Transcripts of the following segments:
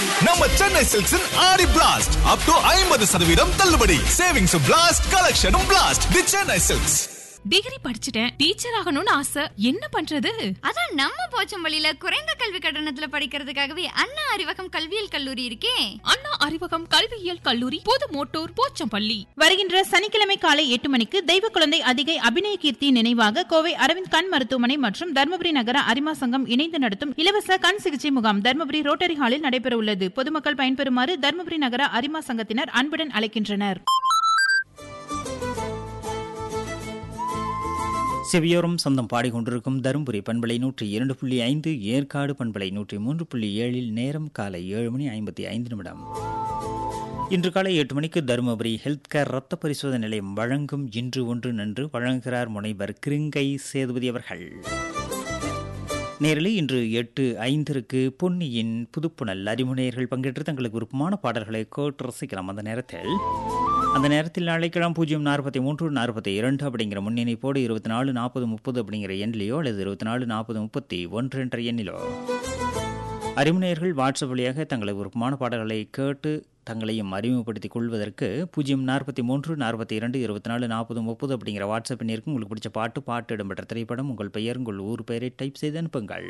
நம்ம சென்னை சில்க்ஸின் ஆடி blast up to ஐம்பது சதவீதம் தள்ளுபடி சேவிங்ஸ் பிளாஸ்ட் கலெக்ஷனும் blast the Chennai silks degree படிச்சுட்டேன் டீச்சர் ஆகணும்னு ஆசை என்ன பண்றது அதான் நம்ம போச்சம்பள்ளியில குறைந்த கல்வி கட்டணத்துல படிக்கிறதுக்காகவே அண்ணா அறிவகம் கல்வியியல் கல்லூரி இருக்கே அண்ணா அறிவகம் கல்வியியல் கல்லூரி புது மோட்டூர் போச்சம்பள்ளி வருகின்ற சனிக்கிழமை காலை எட்டு மணிக்கு தெய்வ குழந்தை அதிகை அபிநய கீர்த்தி நினைவாக கோவை அரவிந்த் கண் மருத்துவமனை மற்றும் தருமபுரி நகர அரிமா சங்கம் இணைந்து நடத்தும் இலவச கண் சிகிச்சை முகாம் தருமபுரி ரோட்டரி ஹாலில் நடைபெற உள்ளது பொதுமக்கள் பயன்பெறுமாறு தருமபுரி நகர அரிமா சங்கத்தினர் அன்புடன் அழைக்கின்றனர் செவியோரம் சொந்தம் பாடிக்கொண்டிருக்கும் தருமபுரி பண்பலை நூற்றி இரண்டு புள்ளி ஐந்து ஏற்காடு பண்பலை நூற்றி மூன்று புள்ளி ஏழில் நேரம் காலை ஏழு மணி ஐம்பத்தி ஐந்து நிமிடம் இன்று காலை எட்டு மணிக்கு தருமபுரி ஹெல்த் கேர் ரத்த பரிசோதனை நிலையம் வழங்கும் இன்று ஒன்று நன்று வழங்குகிறார் முனைவர் கிருங்கை சேதுபதி அவர்கள் நேரில் இன்று எட்டு ஐந்திற்கு பொன்னியின் புதுப்புணல் அறிமுனையர்கள் பங்கேற்று தங்களுக்கு விருப்பமான பாடல்களை கேட்டு ரசிக்கலாம் அந்த நேரத்தில் அந்த நேரத்தில் நாளைக்கிழமை பூஜ்ஜியம் நாற்பத்தி மூன்று நாற்பத்தி இரண்டு அப்படிங்கிற முன்னிணைப்போடு இருபத்தி நாலு நாற்பது முப்பது அப்படிங்கிற எண்ணிலையோ அல்லது இருபத்தி நாலு நாற்பது முப்பத்தி ஒன்று என்ற எண்ணிலோ அறிமுனையர்கள் வாட்ஸ்அப் வழியாக தங்களுக்கு விருப்பமான பாடல்களை கேட்டு தங்களையும் அறிமுகப்படுத்திக் கொள்வதற்கு பூஜ்ஜியம் நாற்பத்தி மூன்று நாற்பத்தி இரண்டு இருபத்தி நாலு நாற்பது முப்பது அப்படிங்கிற வாட்ஸ்அப் எண்ணிற்கு உங்களுக்கு பிடிச்ச பாட்டு பாட்டு இடம்பெற்ற திரைப்படம் உங்கள் பெயர் உங்கள் ஊர் பெயரை டைப் செய்து அனுப்புங்கள்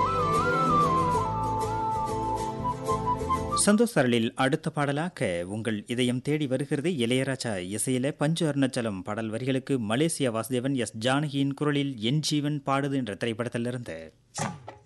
சந்தோஷ் சரளில் அடுத்த பாடலாக உங்கள் இதயம் தேடி வருகிறது இளையராஜா இசையில பஞ்சு அருணாச்சலம் பாடல் வரிகளுக்கு மலேசியா வாசுதேவன் எஸ் ஜானகியின் குரலில் என் ஜீவன் பாடுது என்ற திரைப்படத்திலிருந்து